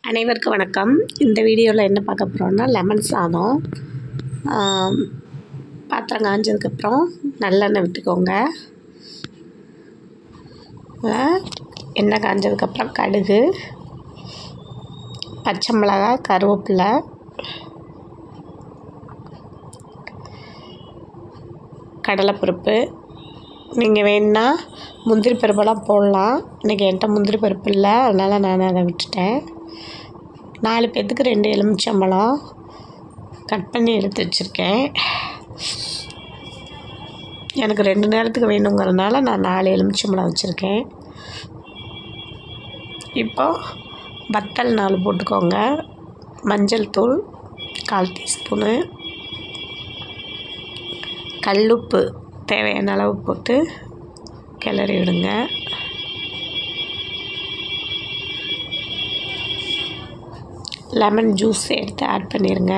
அனைவருக்கும் வணக்கம் இந்த வீடியோவில் என்ன பார்க்க போகிறோம்னா லெமன் சாதம் ஆம், பாத்திரம் காஞ்சதுக்கப்புறம் நல்லெண்ணெய் விட்டுக்கோங்க அதில் எண்ணெய் காஞ்சதுக்கப்புறம் கடுகு பச்சை மிளகாய் கருவேப்பிலை கடலைப்பருப்பு நீங்கள் வேணுன்னா முந்திரி பருப்பெல்லாம் போடலாம் இன்றைக்கி என்கிட்ட முந்திரி பருப்பு இல்லை அதனால் நான் அதை விட்டுட்டேன் நாலு பேர்த்துக்கு ரெண்டு எலுமிச்சம்பழம் கட் பண்ணி எடுத்து வச்சுருக்கேன் எனக்கு ரெண்டு நேரத்துக்கு வேணுங்கிறதுனால நான் நாலு எலுமிச்சம்பழம் வச்சுருக்கேன் இப்போ வத்தல் நாலு போட்டுக்கோங்க மஞ்சள் தூள் கால் டீஸ்பூனு கல்லுப்பு தேவையான அளவு போட்டு கிளறி விடுங்க லெமன் ஜூஸ் எடுத்து ஆட் பண்ணிடுங்க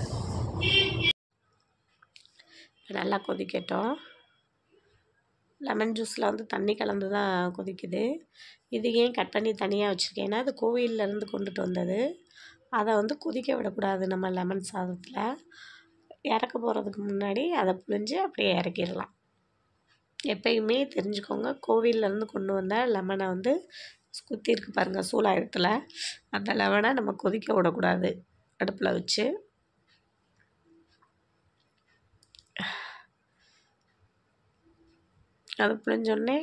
நல்லா கொதிக்கட்டும் லெமன் ஜூஸில் வந்து தண்ணி கலந்து தான் கொதிக்குது இது ஏன் கட் பண்ணி தனியாக வச்சுருக்கேன்னா அது கோவில்லேருந்து கொண்டுட்டு வந்தது அதை வந்து கொதிக்க விடக்கூடாது நம்ம லெமன் சாதத்தில் இறக்க போகிறதுக்கு முன்னாடி அதை புழிஞ்சு அப்படியே இறக்கிடலாம் எப்பயுமே தெரிஞ்சுக்கோங்க கோவில்லேருந்து கொண்டு வந்த லெமனை வந்து குத்தி இருக்கு பாருங்கள் சூலாயுதத்தில் அந்த லெமனை நம்ம கொதிக்க விடக்கூடாது அடுப்பில் வச்சு அது புழிஞ்சோடனே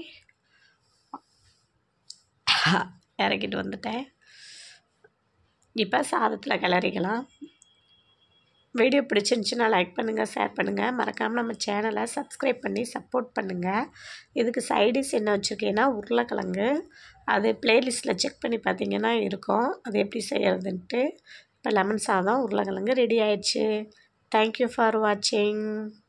இறக்கிட்டு வந்துட்டேன் இப்போ சாதத்தில் கிளறிக்கலாம் வீடியோ பிடிச்சிருந்துச்சுன்னா லைக் பண்ணுங்கள் ஷேர் பண்ணுங்கள் மறக்காமல் நம்ம சேனலை சப்ஸ்கிரைப் பண்ணி சப்போர்ட் பண்ணுங்கள் இதுக்கு சைடிஸ் என்ன வச்சுருக்கேன்னா உருளைக்கிழங்கு அது ப்ளேலிஸ்ட்டில் செக் பண்ணி பார்த்தீங்கன்னா இருக்கும் அது எப்படி செய்கிறதுன்ட்டு இப்போ லெமன் சாதம் உருளைக்கிழங்கு ரெடி ஆயிடுச்சு தேங்க்யூ ஃபார் வாட்சிங்